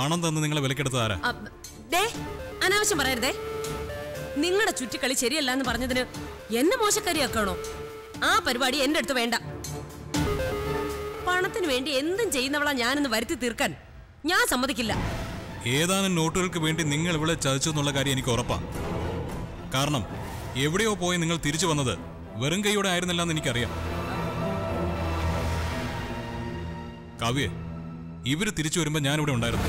പണം തന്ന് നിങ്ങളെ വിലക്കെടുത്തത് ആരാ അ, ദേ അനാവശ്യം പറയരുതേ നിങ്ങളുടെ ചുറ്റിക്കളി ശരിയല്ല എന്ന് പറഞ്ഞതിന് എന്നെ മോശക്കാരിയാക്കണോ ആ പരിപാടി എന്റെ അടുത്ത് വേണ്ട പണത്തിന് വേണ്ടി എന്തും ചെയ്യുന്നവളാ ഞാനെന്ന് വരുത്തി തീർക്കാൻ ഞാൻ സമ്മതിക്കില്ല ഏതാനും നോട്ടുകൾക്ക് വേണ്ടി നിങ്ങൾ ഇവിടെ ചതിച്ചു എന്നുള്ള കാര്യം എനിക്ക് ഉറപ്പാ കാരണം എവിടെയോ പോയി നിങ്ങൾ തിരിച്ചു വന്നത് വെറും കൈയോടെ ആയിരുന്നില്ല എന്ന് എനിക്കറിയാം കാവ്യ ഇവര് തിരിച്ചു വരുമ്പോ ഞാനിവിടെ ഉണ്ടായിരുന്നു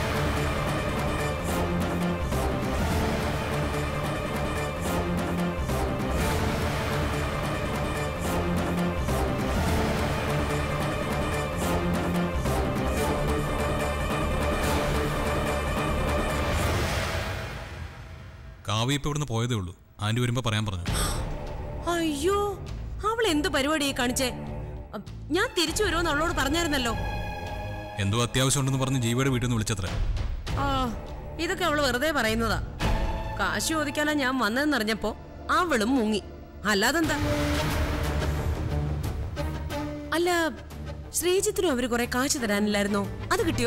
കാവ്യ ഇപ്പൊ ഇവിടുന്ന് പോയതേ ഉള്ളൂ ആന്റി വരുമ്പോ പറയാൻ പറഞ്ഞു അയ്യോ അവൾ എന്ത് പരിപാടിയായി കാണിച്ചേ അ, ഞാൻ തിരിച്ചു വരുമെന്ന് അവളോട് പറഞ്ഞായിരുന്നല്ലോ എന്തോ അത്യാവശ്യം ഉണ്ടെന്ന് പറഞ്ഞ് ജീവയുടെ വീട്ടിൽ നിന്ന് വിളിച്ചത്രേ ആ ഇതൊക്കെ അവള് വെറുതെ പറയുന്നതാ കാശ് ചോദിക്കാനാ ഞാൻ വന്നതെന്നറിഞ്ഞപ്പോ അവളും മുങ്ങി അല്ലാതെന്താ അല്ല ശ്രീജിത്തിനും അവര് കുറെ കാശ് തരാനില്ലായിരുന്നോ അത് കിട്ടിയോ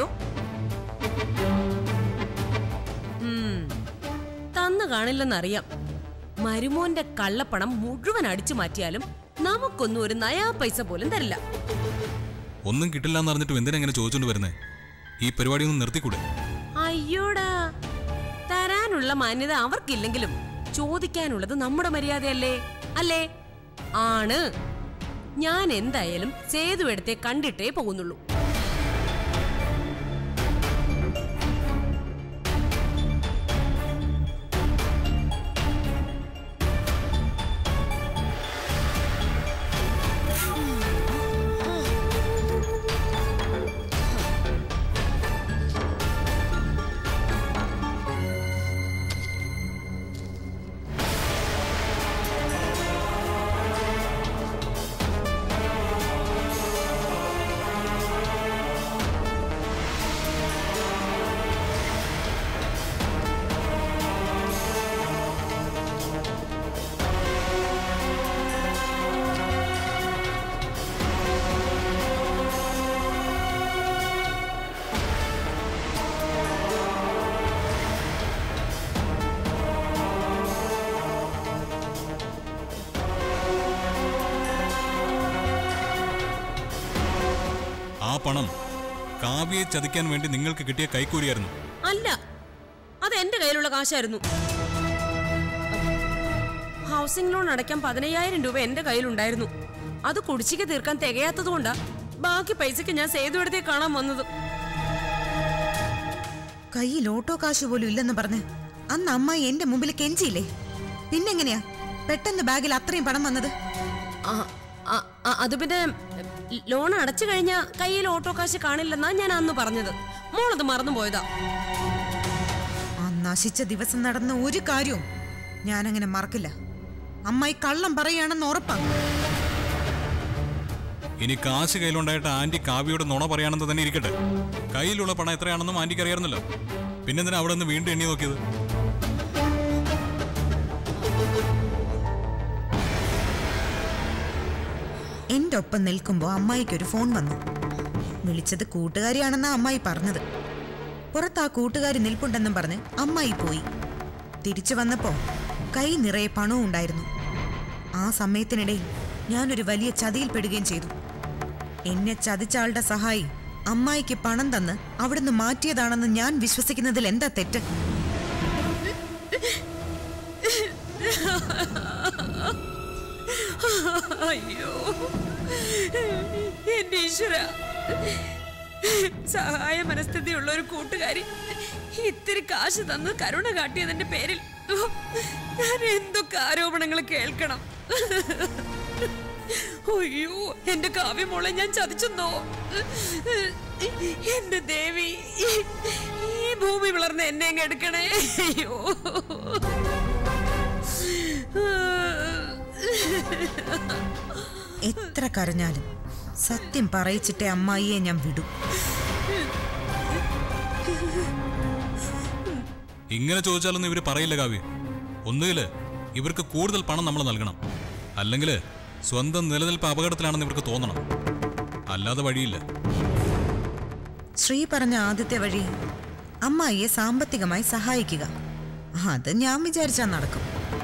ഉം, തന്നു കാണില്ലെന്നറിയാം മരുമോന്റെ കള്ളപ്പണം മുഴുവൻ അടിച്ചു മാറ്റിയാലും നമുക്കൊന്നും ഒരു നയാ പൈസ പോലും തരില്ല ഒന്നും കിട്ടില്ല എന്ന് അറിഞ്ഞിട്ടും എന്തിനാ ഇങ്ങനെ ചോദിച്ചോണ്ട് വരുന്നേ ഈ പരിപാടി ഒന്ന് നിർത്തിക്കൂടെ അയ്യോടാ തരാനുള്ള മാന്യത അവർക്കില്ലെങ്കിലും ചോദിക്കാനുള്ളത് നമ്മുടെ മര്യാദയല്ലേ അല്ലേ ആണ് ഞാൻ എന്തായാലും സേതു എടുത്തെ കണ്ടിട്ടേ പോകുന്നുള്ളൂ ആ പണം കാവ്യയെ ചതിക്കാൻ വേണ്ടി നിങ്ങൾക്ക് കിട്ടിയ കൈക്കൂലിയായിരുന്നു അല്ല അത് എന്റെ കയ്യിലുള്ള കാശായിരുന്നു ഹൗസിംഗ് ലോൺ അടയ്ക്കാൻ പതിനയ്യായിരം രൂപ എന്റെ കയ്യിലുണ്ടായിരുന്നു അത് കുടിശ്ശിക തീർക്കാൻ തികയാത്തതുകൊണ്ടാ ബാക്കി പൈസക്ക് ഞാൻ സേതു എടുത്തേ കാണാൻ വന്നത് കയ്യിൽ ഓട്ടോ കാശ് പോലും ഇല്ലെന്ന് പറഞ്ഞ് അന്ന് അമ്മായി എന്റെ മുമ്പിൽ കെഞ്ചിയില്ലേ പിന്നെങ്ങനെയാ പെട്ടെന്ന് ബാഗിൽ അത്രയും പണം വന്നത് ആ, ആ, ആ, അത് പിന്നെ ലോൺ അടച്ചു കഴിഞ്ഞ കയ്യിൽ ഓട്ടോ കാശ് കാണില്ലെന്നാ ഞാൻ അന്ന് പറഞ്ഞത് മോളത് മറന്നു പോയതാ ആ നശിച്ച ദിവസം നടന്ന ഒരു കാര്യവും ഞാനങ്ങനെ മറക്കില്ല അമ്മായി കള്ളം പറയുകയാണെന്ന് ഉറപ്പാ ഇനി കാശ് കയ്യിലുണ്ടായിട്ട് ആന്റി കാവ്യയോട് നുണ പറയാണെന്ന് തന്നെ ഇരിക്കട്ടെ കയ്യിലുള്ള പണം എത്രയാണെന്നും ആന്റിക്ക് അറിയാറുന്നല്ലോ പിന്നെന്തിനാ അവിടെ നിന്ന് വീണ്ടും എണ്ണി നോക്കിയത് എന്റെ ഒപ്പം നിൽക്കുമ്പോ അമ്മായിക്ക് ഒരു ഫോൺ വന്നു വിളിച്ചത് കൂട്ടുകാരിയാണെന്നാ അമ്മായി പറഞ്ഞത് പുറത്ത് ആ കൂട്ടുകാരി നിൽപ്പുണ്ടെന്നും പറഞ്ഞ് അമ്മായി പോയി തിരിച്ചു വന്നപ്പോ കൈ നിറയെ പണവും ഉണ്ടായിരുന്നു ആ സമയത്തിനിടയിൽ ഞാനൊരു വലിയ ചതിയിൽപ്പെടുകയും ചെയ്തു എന്നെ ചതിച്ച ആളുടെ സഹായി അമ്മായിക്ക് പണം തന്ന് അവിടുന്ന് മാറ്റിയതാണെന്ന് ഞാൻ വിശ്വസിക്കുന്നതിൽ എന്താ തെറ്റ് അയ്യോ എന്റെ ഈശ്വര സഹായ മനസ്ഥിതിയുള്ള ഒരു കൂട്ടുകാരി ഇത്തിരി കാശ് തന്ന് കരുണ കാട്ടിയതിന്റെ പേരിൽ ഞാൻ എന്തൊക്കെ ആരോപണങ്ങൾ കേൾക്കണം അയ്യോ എന്റെ കാവ്യമോളെ ഞാൻ ചതിച്ചെന്നോ എന്റെ ദേവി ഈ ഭൂമി വിളർന്ന് എന്നെ അങ്ങ് എടുക്കണേ അയ്യോ എത്ര കരഞ്ഞാലും സത്യം പറയിച്ചിട്ടേ അമ്മായിയെ ഞാൻ വിടും ഇങ്ങനെ ചോദിച്ചാലൊന്നും ഇവര് പറയില്ല കാവ്യ ഒന്നുകില് ഇവർക്ക് കൂടുതൽ പണം നമ്മൾ നൽകണം അല്ലെങ്കിൽ സ്വന്തം നിലനിൽപ്പ് അപകടത്തിലാണെന്ന് ഇവർക്ക് തോന്നണം അല്ലാതെ വഴിയില്ല ശ്രീ പറഞ്ഞ ആദ്യത്തെ വഴി അമ്മായിയെ സാമ്പത്തികമായി സഹായിക്കുക അത് ഞാൻ വിചാരിച്ചാ നടക്കും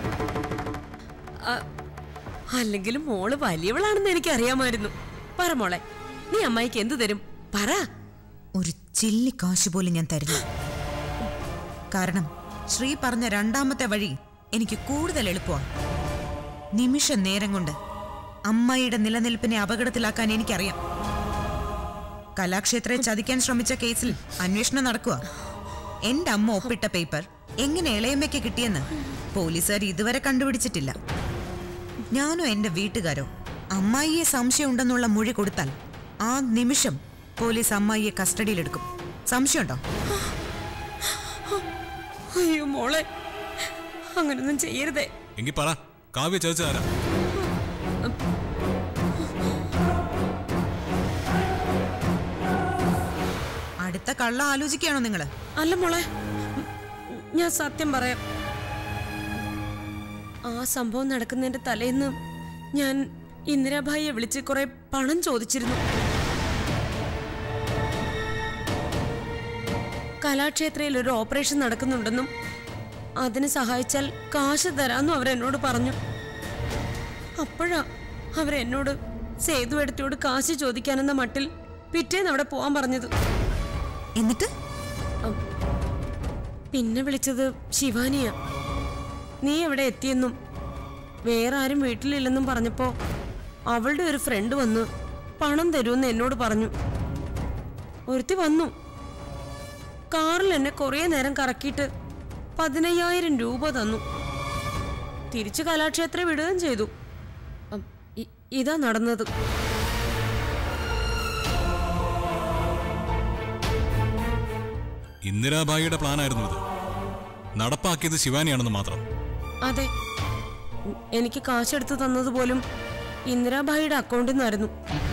അ- അല്ലെങ്കിലും മോള് വലിയവളാണെന്ന് എനിക്ക് അറിയാമായിരുന്നു പറ മോളെ നീ അമ്മായിക്ക് എന്തു തരും പറ ഒരു ചില്ലി കാശ് പോലും ഞാൻ തരില്ല കാരണം ശ്രീ പറഞ്ഞ രണ്ടാമത്തെ വഴി എനിക്ക് കൂടുതൽ എളുപ്പമാണ് നിമിഷ നേരം കൊണ്ട് അമ്മായിയുടെ നിലനിൽപ്പിനെ അപകടത്തിലാക്കാൻ എനിക്കറിയാം കലാക്ഷേത്രയെ ചതിക്കാൻ ശ്രമിച്ച കേസിൽ അന്വേഷണം നടക്കുക എന്റെ അമ്മ ഒപ്പിട്ട പേപ്പർ എങ്ങനെ ഇളയമ്മയ്ക്ക് കിട്ടിയെന്ന് പോലീസുകാർ ഇതുവരെ കണ്ടുപിടിച്ചിട്ടില്ല ഞാനോ എന്റെ വീട്ടുകാരോ അമ്മായിയെ സംശയമുണ്ടെന്നുള്ള മൊഴി കൊടുത്താൽ ആ നിമിഷം പോലീസ് അമ്മായിയെ കസ്റ്റഡിയിലെടുക്കും സംശയമുണ്ടോ അയ്യോ മോളെ അങ്ങനൊന്നും ചെയ്യരുതേ എങ്കിൽ പറ കാവ്യ ചതിച്ചതാരാ അടുത്ത കള്ള ആലോചിക്കുകയാണോ നിങ്ങള് അല്ല മോളെ ഉം, ഞാൻ സത്യം പറയാം ആ സംഭവം നടക്കുന്നതിന്റെ തലേന്ന് ഞാൻ ഇന്ദിരാഭായിയെ വിളിച്ച് കുറെ പണം ചോദിച്ചിരുന്നു കലാക്ഷേത്രയിൽ ഒരു ഓപ്പറേഷൻ നടക്കുന്നുണ്ടെന്നും അതിന് സഹായിച്ചാൽ കാശ് തരാമെന്നും അവരെന്നോട് പറഞ്ഞു അപ്പോഴാ അവരെന്നോട് സേതു എടുത്തോട് കാശ് ചോദിക്കാനെന്ന മട്ടിൽ പിറ്റേന്ന് അവിടെ പോവാൻ പറഞ്ഞത് എന്നിട്ട് അം, പിന്നെ വിളിച്ചത് ശിവാനിയ നീ എവിടെ എത്തിയെന്നും വേറെ ആരും വീട്ടിലില്ലെന്നും പറഞ്ഞപ്പോ അവളുടെ ഒരു ഫ്രണ്ട് വന്ന് പണം തരുമെന്ന് എന്നോട് പറഞ്ഞു ഒരുത്തി വന്നു കാറിൽ എന്നെ കുറേ നേരം കറക്കിയിട്ട് പതിനയ്യായിരം രൂപ തന്നു തിരിച്ചു കലാക്ഷേത്രം വിടുകയും ചെയ്തു അം, ഇ- ഇതാ നടന്നത് ഇന്ദിരാബായിയുടെ പ്ലാനായിരുന്നു ഇത് നടപ്പാക്കിയത് ശിവാനിയാണെന്ന് മാത്രം അതെ ഉം, എനിക്ക് കാശെടുത്ത് തന്നത് പോലും ഇന്ദിരാഭായിയുടെ അക്കൗണ്ടിൽ നിന്നായിരുന്നു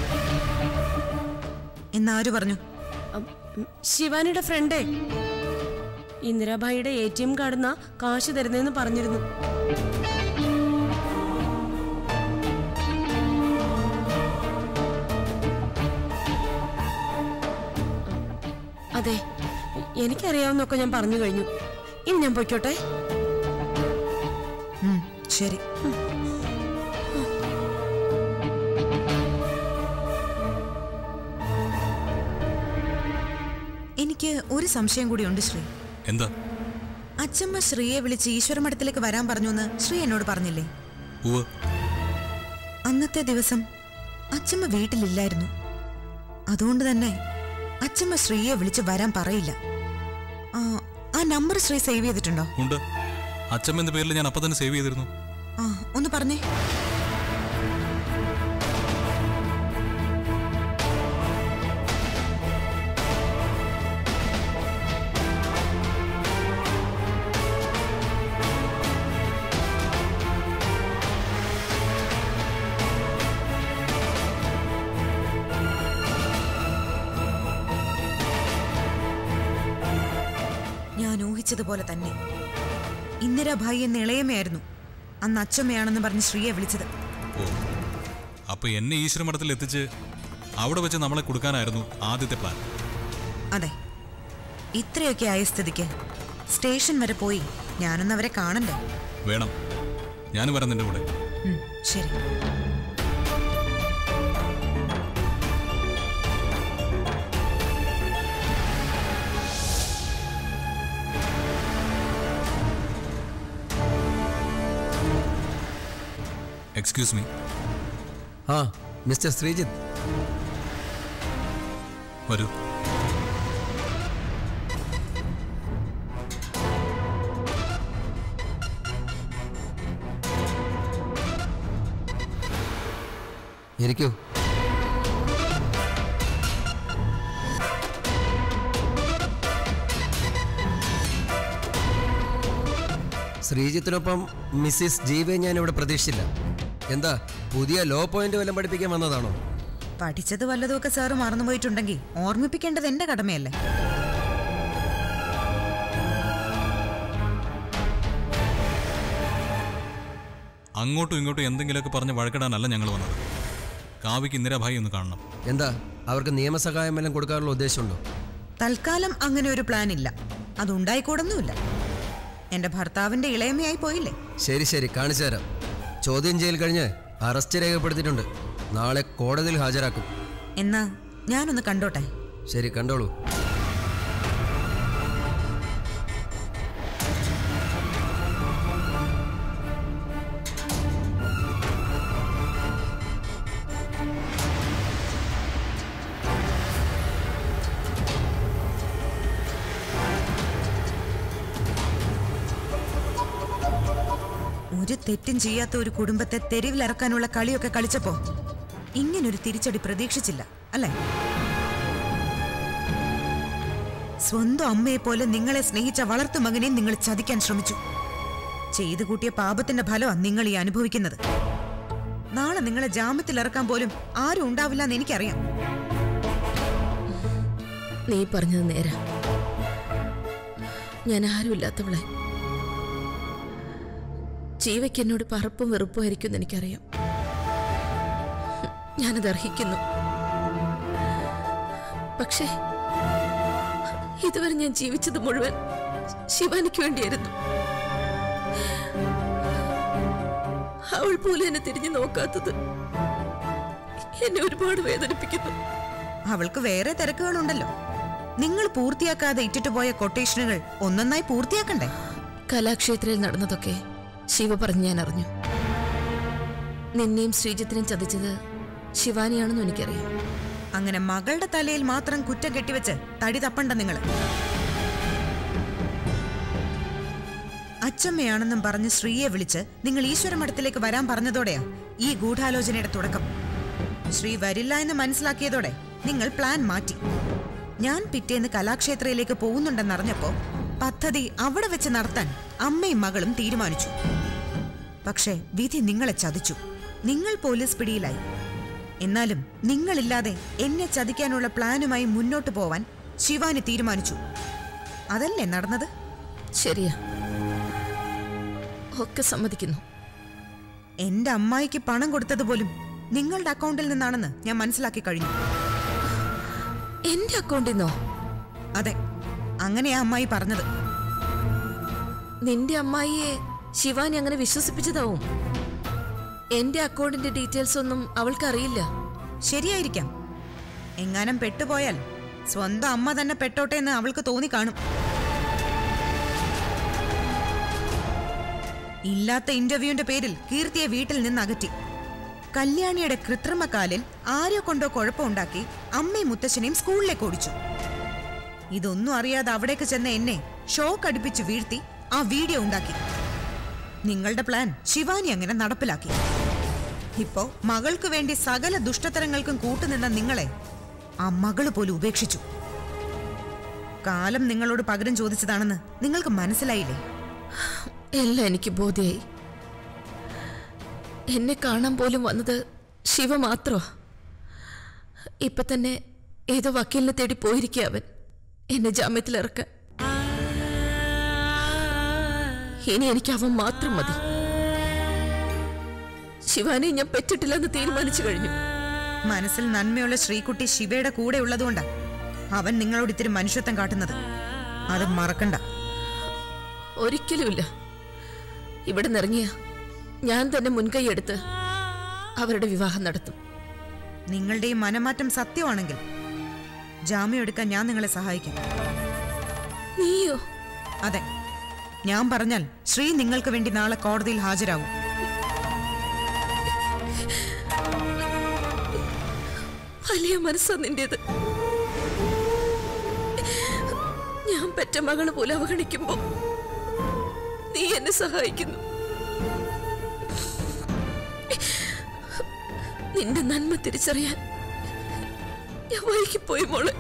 എന്നാര് പറഞ്ഞു അം, ഉം, ശിവാനിയുടെ ഫ്രണ്ടേ ഇന്ദിരാഭായിയുടെ എ ടി എം കാർഡിൽ നിന്നാ കാശ് തരുന്നതെന്ന് പറഞ്ഞിരുന്നു അതെ എനിക്കറിയാവുന്നൊക്കെ ഞാൻ പറഞ്ഞു കഴിഞ്ഞു ഇനി ഞാൻ പൊയ്ക്കോട്ടെ ഉം, ശരി എനിക്ക് ഒരു സംശയം കൂടിയുണ്ട് ശ്രീ എന്താ അച്ഛമ്മ ശ്രീയെ വിളിച്ച് ഈശ്വരമഠത്തിലേക്ക് വരാൻ പറഞ്ഞു എന്ന് ശ്രീ എന്നോട് പറഞ്ഞില്ലേ ഉവ് അന്നത്തെ ദിവസം അച്ഛമ്മ വീട്ടിലില്ലായിരുന്നു അതുകൊണ്ട് തന്നെ അച്ഛമ്മ ശ്രീയെ വിളിച്ച് വരാൻ പറയില്ല ആ, ആ നമ്പർ ശ്രീ സേവ് ചെയ്തിട്ടുണ്ടോ ഉണ്ട് അച്ഛമ്മ എന്ന പേരിൽ ഞാൻ അപ്പം തന്നെ സേവ് ചെയ്തിരുന്നു ആ ഒന്ന് പറഞ്ഞേ ഞാൻ ഊഹിച്ചതുപോലെ തന്നെ ഇന്ദിരാഭായി എന്ന ഇളയമയായിരുന്നു അന്ന് അച്ഛമ്മയാണെന്ന് പറഞ്ഞ് ശ്രീയെ വിളിച്ചത് ഓ അപ്പൊ എന്നെ ഈശ്വര മഠത്തിൽ എത്തിച്ച് അവിടെ വെച്ച് നമ്മളെ കൊടുക്കാനായിരുന്നു ആദ്യത്തെ പ്ലാൻ അതെ ഇത്രയൊക്കെ ആയ സ്ഥിതിക്ക് സ്റ്റേഷൻ വരെ പോയി ഞാനൊന്ന് അവരെ കാണണ്ടേ വേണം ഞാൻ വരാം നിന്റെ കൂടെ ഉം, ശരി എക്സ്ക്യൂസ് മീ ആ മിസ്റ്റർ ശ്രീജിത്ത് വരൂ ഇരിക്കൂ ശ്രീജിത്തിനൊപ്പം മിസ്സിസ് ജീവയെ ഞാൻ ഇവിടെ പ്രതീക്ഷിച്ചില്ല എന്താ പുതിയ ലോ പോയിന്റ് വല്ലതും പഠിപ്പിക്കാൻ വന്നതാണോ പഠിച്ചത് വല്ലതുമൊക്കെ സാറ് മറന്നുപോയിട്ടുണ്ടെങ്കിൽ ഓർമ്മിപ്പിക്കേണ്ടത് എന്റെ കടമയല്ലേ അങ്ങോട്ടും ഇങ്ങോട്ടും എന്തെങ്കിലുമൊക്കെ പറഞ്ഞ് വഴക്കിടാനല്ല ഞങ്ങൾ വന്നത് കാവ്യക്ക് ഇന്ദിരാഭായി ഒന്ന് കാണണം എന്താ അവർക്ക് നിയമസഹായം വല്ലതും കൊടുക്കാനുള്ള ഉദ്ദേശമുണ്ടോ തൽക്കാലം അങ്ങനെ ഒരു പ്ലാൻ ഇല്ല അതുണ്ടായിക്കൂടൊന്നുമില്ല എന്റെ ഭർത്താവിന്റെ ഇളയമയായി പോയില്ലേ ശരി ശരി കാണിച്ചു തരാം ചോദ്യം ചെയ്യൽ കഴിഞ്ഞ് അറസ്റ്റ് രേഖപ്പെടുത്തിയിട്ടുണ്ട് നാളെ കോടതിയിൽ ഹാജരാക്കും എന്നാ ഞാനൊന്ന് കണ്ടോട്ടെ ശരി കണ്ടോളൂ ഒരു തെറ്റും ചെയ്യാത്ത ഒരു കുടുംബത്തെ തെരുവിലിറക്കാനുള്ള കളിയൊക്കെ കളിച്ചപ്പോ ഇങ്ങനൊരു തിരിച്ചടി പ്രതീക്ഷിച്ചില്ല അല്ലേ സ്വന്തം അമ്മയെ പോലെ നിങ്ങളെ സ്നേഹിച്ച വളർത്തുമകനെ നിങ്ങൾ ചതിക്കാൻ ശ്രമിച്ചു ചെയ്തു കൂട്ടിയ പാപത്തിന്റെ ഫലമാണ് നിങ്ങൾ ഈ അനുഭവിക്കുന്നത് നാളെ നിങ്ങളെ ജാമ്യത്തിൽ ഇറക്കാൻ പോലും ആരും ഉണ്ടാവില്ല എന്ന് എനിക്കറിയാം നീ പറഞ്ഞത് നേരാ ഞാൻ ആരുമില്ലാത്തവളെ ജീവയ്ക്ക് എന്നോട് പറപ്പും വെറുപ്പും ആയിരിക്കും എനിക്കറിയാം ഞാനത് അർഹിക്കുന്നു പക്ഷേ ഇതുവരെ ഞാൻ ജീവിച്ചത് മുഴുവൻ ശിവാനിക്ക് വേണ്ടിയായിരുന്നു അവൾ പോലും എന്നെ തിരിഞ്ഞു നോക്കാത്തത് എന്നെ ഒരുപാട് വേദനിപ്പിക്കുന്നു അവൾക്ക് വേറെ തിരക്കുകളുണ്ടല്ലോ നിങ്ങൾ പൂർത്തിയാക്കാതെ ഇട്ടിട്ട് പോയ കൊട്ടേഷനുകൾ ഒന്നൊന്നായി പൂർത്തിയാക്കണ്ടേ കലാക്ഷേത്രയിൽ നടന്നതൊക്കെ ശിവ പറഞ്ഞ് ഞാൻ അറിഞ്ഞു നിന്നെയും ശ്രീജിത്തിനെയും ചതിച്ചത് ശിവാനിയാണെന്നും എനിക്കറിയാം അങ്ങനെ മകളുടെ തലയിൽ മാത്രം കുറ്റം കെട്ടിവെച്ച് തടി തപ്പണ്ട നിങ്ങൾ അച്ചമ്മയാണെന്നും പറഞ്ഞ് ശ്രീയെ വിളിച്ച് നിങ്ങൾ ഈശ്വര മഠത്തിലേക്ക് വരാൻ പറഞ്ഞതോടെയാ ഈ ഗൂഢാലോചനയുടെ തുടക്കം ശ്രീ വരില്ല എന്ന് മനസ്സിലാക്കിയതോടെ നിങ്ങൾ പ്ലാൻ മാറ്റി ഞാൻ പിറ്റേന്ന് കലാക്ഷേത്രയിലേക്ക് പോകുന്നുണ്ടെന്നറിഞ്ഞപ്പോ പദ്ധതി അവിടെ വെച്ച് നടത്താൻ അമ്മയും മകളും തീരുമാനിച്ചു പക്ഷേ വിധി നിങ്ങളെ ചതിച്ചു നിങ്ങൾ പോലീസ് പിടിയിലായി എന്നാലും നിങ്ങളില്ലാതെ എന്നെ ചതിക്കാനുള്ള പ്ലാനുമായി മുന്നോട്ട് പോവാൻ ശിവാനി തീരുമാനിച്ചു അതല്ലേ നടന്നത് ശരിയാ ഒക്കെ സമ്മതിക്കുന്നു എന്റെ അമ്മായിക്ക് പണം കൊടുത്തത് പോലും നിങ്ങളുടെ അക്കൗണ്ടിൽ നിന്നാണെന്ന് ഞാൻ മനസ്സിലാക്കി കഴിഞ്ഞു എന്റെ അക്കൗണ്ടിൽ നിന്നോ അതെ അങ്ങനെയാ അമ്മായി പറഞ്ഞത് നിന്റെ അമ്മായിയെ ശിവാനി അങ്ങനെ വിശ്വസിപ്പിച്ചതാവും എന്റെ അക്കൗണ്ടിന്റെ ഡീറ്റെയിൽസ് ഒന്നും അവൾക്കറിയില്ല ശരിയായിരിക്കാം എങ്ങാനും പെട്ടുപോയാൽ സ്വന്തം അമ്മ തന്നെ പെട്ടോട്ടെ എന്ന് അവൾക്ക് തോന്നി കാണും ഇല്ലാത്ത ഇന്റർവ്യൂവിന്റെ പേരിൽ കീർത്തിയെ വീട്ടിൽ നിന്ന് അകറ്റി കല്യാണിയുടെ കൃത്രിമക്കാലിൽ ആരോ കൊണ്ടോ കുഴപ്പമുണ്ടാക്കി അമ്മയും മുത്തശ്ശനെയും സ്കൂളിലേക്ക് ഓടിച്ചു ഇതൊന്നും അറിയാതെ അവിടേക്ക് ചെന്ന എന്നെ ഷോക്ക് അടുപ്പിച്ച് വീഴ്ത്തി ആ വീഡിയോ ഉണ്ടാക്കി നിങ്ങളുടെ പ്ലാൻ ശിവാനി അങ്ങനെ നടപ്പിലാക്കി ഇപ്പോ മകൾക്ക് വേണ്ടി സകല ദുഷ്ടതരങ്ങൾക്കും കൂട്ടുനിന്ന നിങ്ങളെ ആ മകള് പോലും ഉപേക്ഷിച്ചു കാലം നിങ്ങളോട് പകരം ചോദിച്ചതാണെന്ന് നിങ്ങൾക്ക് മനസ്സിലായില്ലേ എല്ലാം എനിക്ക് ബോധ്യായി എന്നെ കാണാൻ പോലും വന്നത് ശിവ മാത്രമാ ഇപ്പൊ തന്നെ ഏതോ വക്കീലിനെ തേടി പോയിരിക്കുക അവൻ എന്നെ ജാമ്യത്തിലിറക്കാൻ ഇനി എനിക്ക് അവൻ മാത്രം മതി ശിവാനെ ഞാൻ പെറ്റിട്ടില്ലെന്ന് തീരുമാനിച്ചു കഴിഞ്ഞു മനസ്സിൽ നന്മയുള്ള ശ്രീകുട്ടി ശിവയുടെ കൂടെ ഉള്ളതുകൊണ്ടാ അവൻ നിങ്ങളോട് ഇത്തിരി മനുഷ്യത്വം കാട്ടുന്നത് അത് മറക്കണ്ട ഒരിക്കലുമില്ല ഇവിടെ നിറങ്ങിയ ഞാൻ തന്നെ മുൻകൈ എടുത്ത് അവരുടെ വിവാഹം നടത്തും നിങ്ങളുടെ ഈ മനമാറ്റം സത്യമാണെങ്കിൽ ജാമ്യം എടുക്കാൻ ഞാൻ നിങ്ങളെ സഹായിക്കാം നീയോ അതെ ഞാൻ പറഞ്ഞാൽ ശ്രീ നിങ്ങൾക്ക് വേണ്ടി നാളെ കോടതിയിൽ ഹാജരാകും വലിയ മനസ്സാ നിന്റേത് ഞാൻ പെറ്റ മകള് പോലെ അവഗണിക്കുമ്പോ നീ എന്നെ സഹായിക്കുന്നു നിന്റെ നന്മ തിരിച്ചറിയാൻ ഞാൻ വൈകിപ്പോയി മോളെ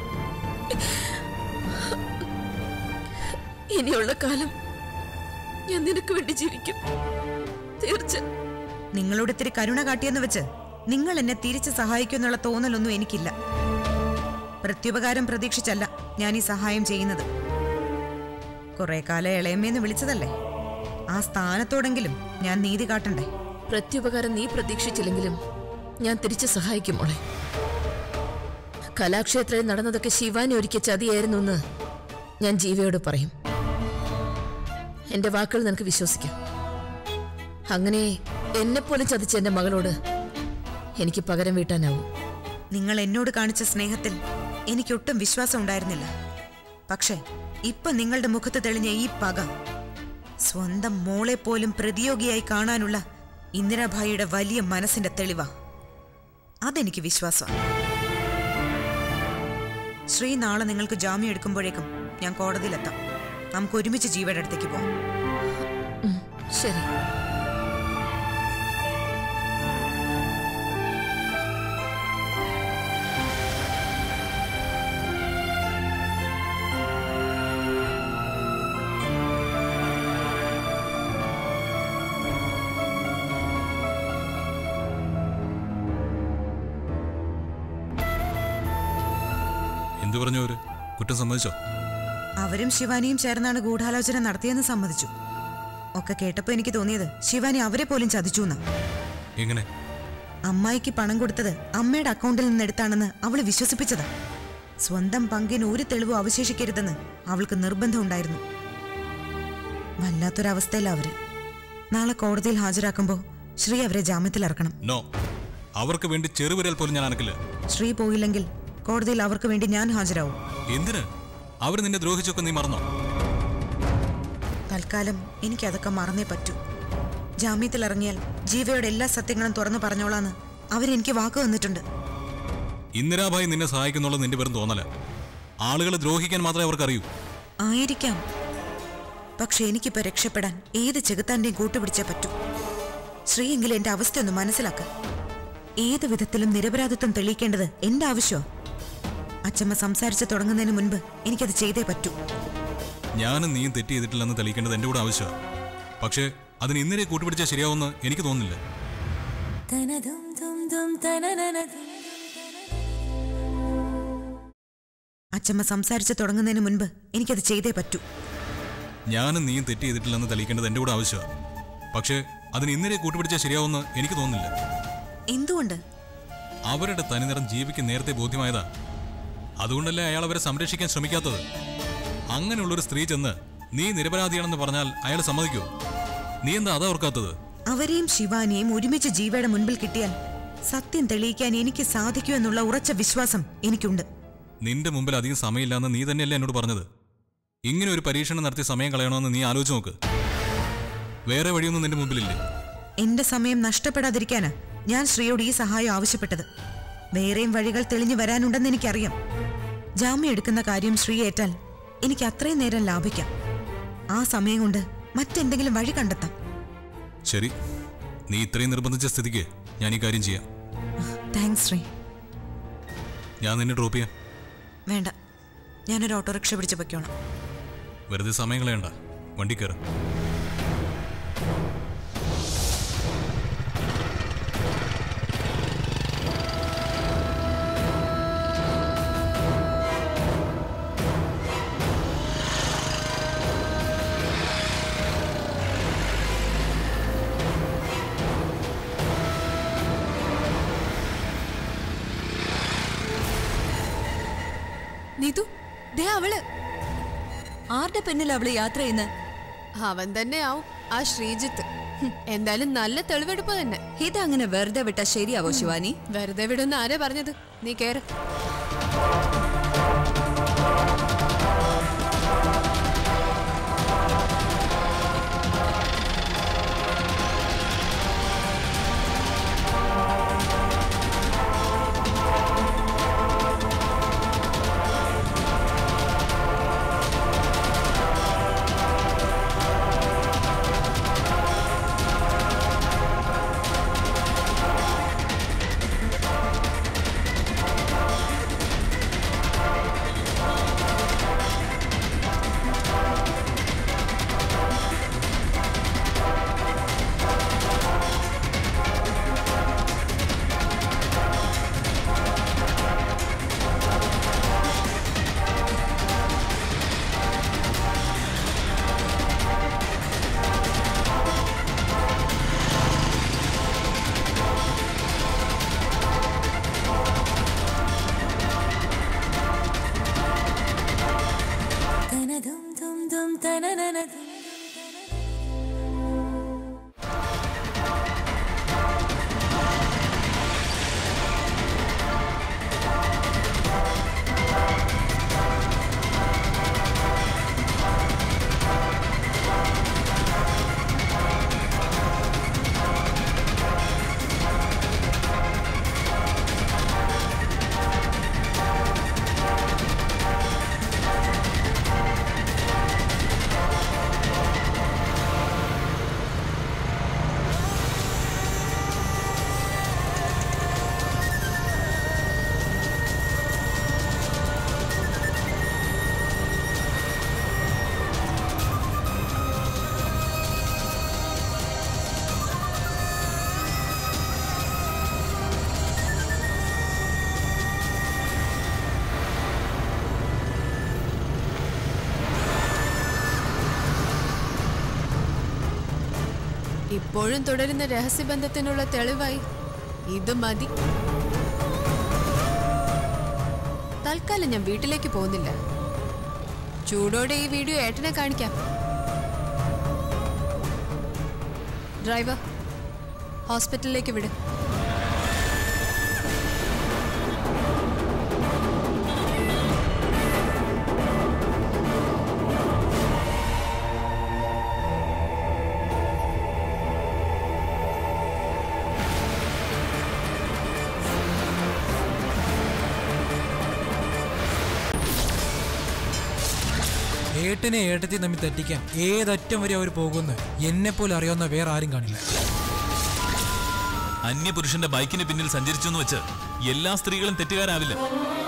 ഇനിയുള്ള കാലം ഞാൻ നിനക്ക് വേണ്ടി ജീവിക്കും തീർച്ച നിങ്ങളോട് ഇത്തിരി കരുണ കാട്ടിയെന്ന് വെച്ച് നിങ്ങൾ എന്നെ തിരിച്ച് സഹായിക്കുമെന്നുള്ള തോന്നലൊന്നും എനിക്കില്ല പ്രത്യുപകാരം പ്രതീക്ഷിച്ചല്ല ഞാൻ ഈ സഹായം ചെയ്യുന്നത് കുറെ കാലം ഇളയമ്മേന്ന് വിളിച്ചതല്ലേ ആ സ്ഥാനത്തോടെങ്കിലും ഞാൻ നീതി കാട്ടണ്ടേ പ്രത്യുപകാരം നീ പ്രതീക്ഷിച്ചില്ലെങ്കിലും ഞാൻ തിരിച്ച് സഹായിക്കും മോളെ കലാക്ഷേത്രയിൽ നടന്നതൊക്കെ ശിവാനി ഒരുക്കിയ ചതിയായിരുന്നു എന്ന് ഞാൻ ജീവയോട് പറയും എന്റെ വാക്കുകൾ നിനക്ക് വിശ്വസിക്കാം അങ്ങനെ എന്നെപ്പോലും ചതിച്ച എന്റെ മകളോട് എനിക്ക് പകരം വീട്ടാനാവും നിങ്ങൾ എന്നോട് കാണിച്ച സ്നേഹത്തിൽ എനിക്കൊട്ടും വിശ്വാസം ഉണ്ടായിരുന്നില്ല പക്ഷേ ഇപ്പൊ നിങ്ങളുടെ മുഖത്ത് തെളിഞ്ഞ ഈ പക സ്വന്തം മോളെ പോലും പ്രതിയോഗിയായി കാണാനുള്ള ഇന്ദിരാഭായിയുടെ വലിയ മനസ്സിന്റെ തെളിവാ അതെനിക്ക് വിശ്വാസം ശ്രീ നാളെ നിങ്ങൾക്ക് ജാമ്യം എടുക്കുമ്പോഴേക്കും ഞാൻ കോടതിയിലെത്താം നമുക്ക് ഒരുമിച്ച് ജീവയുടെ അടുത്തേക്ക് പോകാം ഉം, ശരി എന്തു പറഞ്ഞു അവര് കുറ്റം സമ്മതിച്ചോ അവരും ശിവാനിയും ചേർന്നാണ് ഗൂഢാലോചന നടത്തിയെന്ന് സമ്മതിച്ചു ഒക്കെ കേട്ടപ്പോ എനിക്ക് തോന്നിയത് ശിവാനി അവരെ പോലും ചതിച്ചു എന്നാ എങ്ങനെ അമ്മായിക്ക് പണം കൊടുത്തത് അമ്മയുടെ അക്കൗണ്ടിൽ നിന്ന് എടുത്താണെന്ന് അവള് വിശ്വസിപ്പിച്ചതാ സ്വന്തം പങ്കിന് ഒരു തെളിവും അവശേഷിക്കരുതെന്ന് അവൾക്ക് നിർബന്ധമുണ്ടായിരുന്നു വല്ലാത്തൊരവസ്ഥയിലാ അവര് നാളെ കോടതിയിൽ ഹാജരാക്കുമ്പോൾ ശ്രീ അവരെ ജാമ്യത്തിൽ ഇറക്കണം നോ അവർക്ക് വേണ്ടി ചെറുവിരൽ പോലും ഞാൻ അനക്കില്ല ശ്രീ പോയില്ലെങ്കിൽ കോടതിയിൽ അവർക്ക് വേണ്ടി ഞാൻ ഹാജരാവും എന്തിന് അവർ നിന്നെ ദ്രോഹിച്ചൊക്കെ നീ മറന്നോ തൽക്കാലം എനിക്കതൊക്കെ മറന്നേ പറ്റൂ ജാമ്യത്തിൽ ഇറങ്ങിയാൽ ജീവയുടെ എല്ലാ സത്യങ്ങളും തുറന്നു പറഞ്ഞോളാന്ന് അവരെനിക്ക് വാക്ക് തന്നിട്ടുണ്ട് ഇന്ദിരാഭായി നിന്നെ സഹായിക്കുന്നുള്ള നിന്റെ വെറും തോന്നല ആളുകളെ ദ്രോഹിക്കാൻ മാത്രമേ അവർക്ക് അറിയൂ ആയിരിക്കാം പക്ഷെ എനിക്കിപ്പോ രക്ഷപ്പെടാൻ ഏത് ചെകുത്താന്റെയും കൂട്ടുപിടിച്ചേ പറ്റൂ ശ്രീയെങ്കിലും എന്റെ അവസ്ഥയൊന്ന് മനസ്സിലാക്ക ഏത് വിധത്തിലും നിരപരാധിത്വം തെളിയിക്കേണ്ടത് എന്റെ ആവശ്യമോ അച്ചമ്മ സംസാരിച്ചു തുടങ്ങുന്നതിന് മുൻപ് എനിക്കത് ചെയ്തേ പറ്റൂ ഞാനും നീയും തെറ്റ് ചെയ്തിട്ടില്ലെന്ന് തെളിയിക്കേണ്ടത് എൻ്റെ കൂടെ ആവശ്യമാണ് പക്ഷേ അതിന് ഇന്നലെ കൂട്ടുപിടിച്ചാൽ ശരിയാവുമെന്ന് എനിക്ക് തോന്നുന്നില്ല അച്ചമ്മ സംസാരിച്ചു തുടങ്ങുന്നതിന് മുൻപ് എനിക്കത് ചെയ്തേ പറ്റൂ ഞാനും നീയും തെറ്റ് ചെയ്തിട്ടില്ലെന്ന് തെളിയിക്കേണ്ടത് എൻ്റെ കൂടെ ആവശ്യമാണ് പക്ഷേ അതിന് ഇന്നലെ കൂട്ടുപിടിച്ചാൽ ശരിയാവുമെന്ന് എനിക്ക് തോന്നുന്നില്ല എന്തുകൊണ്ട് അവരുടെ തനിനിറം ജീവിക്ക് നേരത്തെ ബോധ്യമായതാ അതുകൊണ്ടല്ലേ അയാൾ അവരെ സംരക്ഷിക്കാൻ ശ്രമിക്കാത്തത് അങ്ങനെയുള്ളൊരു സ്ത്രീ ചെന്ന് നീ നിരപരാധിയാണെന്ന് പറഞ്ഞാൽ അയാൾ സമ്മതിക്കുമോ നീ എന്താ അതാ ഓർക്കാത്തത് അവരെയും ശിവാനിയെയും ഒരുമിച്ച് ജീവയുടെ മുൻപിൽ കിട്ടിയാൽ സത്യം തെളിയിക്കാൻ എനിക്ക് സാധിക്കൂ എന്നുള്ള ഉറച്ച വിശ്വാസം എനിക്കുണ്ട് നിന്റെ മുമ്പിൽ അധികം സമയമില്ലാന്ന് നീ തന്നെയല്ലേ എന്നോട് പറഞ്ഞത് ഇങ്ങനെ ഒരു പരീക്ഷണം നടത്തി സമയം കളയണമെന്ന് നീ ആലോചിച്ച് നോക്ക് വേറെ വഴിയൊന്നും നിന്റെ മുമ്പിലില്ലേ എന്റെ സമയം നഷ്ടപ്പെടാതിരിക്കാനാ ഞാൻ ശ്രീയോട് ഈ സഹായം ആവശ്യപ്പെട്ടത് വേറെയും വഴികൾ തെളിഞ്ഞു വരാനുണ്ടെന്ന് എനിക്കറിയാം ജാമ്യം എടുക്കുന്ന കാര്യം ശ്രീ ഏറ്റാൽ എനിക്ക് അത്രയും നേരം ലാഭിക്കാം ആ സമയം കൊണ്ട് മറ്റെന്തെങ്കിലും വഴി കണ്ടെത്താം ശരി നീ ഇത്രയും നിർബന്ധിച്ച സ്ഥിതിക്ക് ഞാൻ ഈ കാര്യം ചെയ്യാം താങ്ക്സ് ശ്രീ ഞാൻ നിന്നെ ഡ്രോപ്പ് ചെയ്യാം വേണ്ട ഞാനൊരു ഓട്ടോറിക്ഷ പിടിച്ച് പൊയ്ക്കോണം വെറുതെ സമയം കളയണ്ട വണ്ടി കയറ് നീതു ദേ അവള് ആരുടെ പെണ്ണിൽ അവള് യാത്ര ചെയ്യുന്നത് അവൻ തന്നെ ആവും ആ ശ്രീജിത്ത് ഹും, എന്തായാലും നല്ല തെളിവെടുപ്പ് തന്നെ ഇതങ്ങനെ വെറുതെ വിട്ടാ ശരിയാവോ ശിവാനി വെറുതെ വിടുന്ന ആരാ പറഞ്ഞത് നീ കേറ് ആ ഇപ്പോഴും തുടരുന്ന രഹസ്യബന്ധത്തിനുള്ള തെളിവായി ഇത് മതി തൽക്കാലം ഞാൻ വീട്ടിലേക്ക് പോകുന്നില്ല ചൂടോടെ ഈ വീഡിയോ ഏട്ടനെ കാണിക്കാം ഡ്രൈവർ ഹോസ്പിറ്റലിലേക്ക് വിട് ഏട്ടനെ ഏട്ടത്തി തമ്മിൽ തെറ്റിക്കാൻ ഏതറ്റം വരെ അവർ പോകുമെന്ന് എന്നെ പോലെ അറിയാവുന്ന വേറെ ആരും കാണില്ല അന്യപുരുഷന്റെ ബൈക്കിന് പിന്നിൽ സഞ്ചരിച്ചു എന്ന് വെച്ച് എല്ലാ സ്ത്രീകളും തെറ്റുകാരാവില്ല